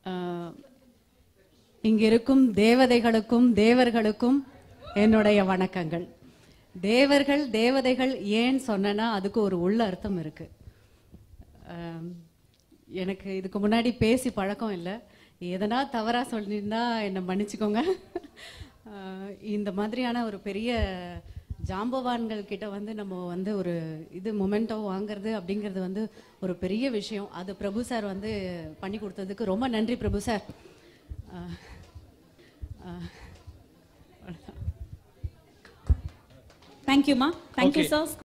ஆஹ், இங்க இருக்கும் தேவதைகளுக்கும் தேவர்களுக்கும் என்னுடைய வணக்கங்கள் தேவர்கள் தேவதைகள் ஏன் சொன்னேன்னா அதுக்கு ஒரு உள்ள அர்த்தம் இருக்கு ஆம், எனக்கு இதுக்கு முன்னாடி பேசி பழக்கம் இல்லை எதனா தவறா சொல்லியிருந்தா என்னை மன்னிச்சுக்கோங்க ஆஹ், இந்த மாதிரியான ஒரு பெரிய ஜாம்பவான்கள் கிட்ட வந்து நம்ம வந்து ஒரு இது மொமெண்டோ வாங்குறது அப்படிங்கிறது வந்து ஒரு பெரிய விஷயம் அது பிரபு சார் வந்து பண்ணி கொடுத்ததுக்கு ரொம்ப நன்றி பிரபு சார் ஆஹ், ஆஹ், தேங்க்யூம்மா தேங்க்யூ சார்